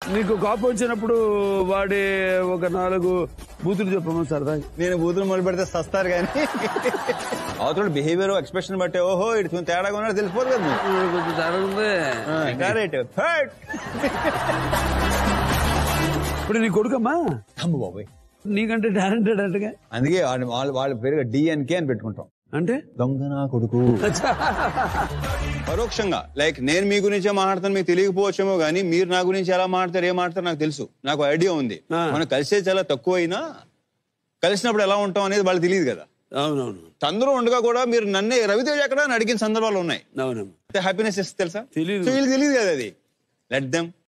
నీకు కాపు వచ్చినప్పుడు వాడి ఒక నాలుగు బూతులు చెప్పమని సరదా నేను బూతులు మొదలు పెడితే సస్తారు కానీ అవతల బిహేవియర్ ఎక్స్ప్రెషన్ బట్టే ఓహో ఇటు కొంచెం తేడాగా ఉన్నాడు తెలిసిపోదు కదా మీకు. కొంచెం తేడా ఉంది ఆ, correct. Third. ఇప్పుడు నీ కొడుకమ్మా అమ్మ బాబోయ్ నీకంటే టాలెంటెడ్ అంటగా అందుకే వాళ్ళ వాళ్ళ వాళ్ళ పేరుగా డిఎన్కే అని పెట్టుకుంటాం అంటే దొంగ నా కొడుకు పరోక్షంగా లైక్ నేను మీ గురించే మాట్లాడతాను మీకు తెలియకపోవచ్చేమో కానీ మీరు నా గురించి ఎలా మాట్లాడతారు ఏం మాట్లాడతారు నాకు తెలుసు నాకు ఐడియా ఉంది ఆ. మనం కలిసే చాలా తక్కువ అయినా కలిసినప్పుడు ఎలా ఉంటాం అనేది వాళ్ళకి తెలియదు కదా అవునవును అందరూ ఉండగా కూడా మీరు నన్నే రవితేజ ఎక్కడ అని అడిగిన సందర్భాలు ఉన్నాయి అవునమ్మా హ్యాపీనెస్ ఇస్తే తెలుసా తెలీదు. సో వీళ్ళకి తెలియదు కదా అది లెట్ దెమ్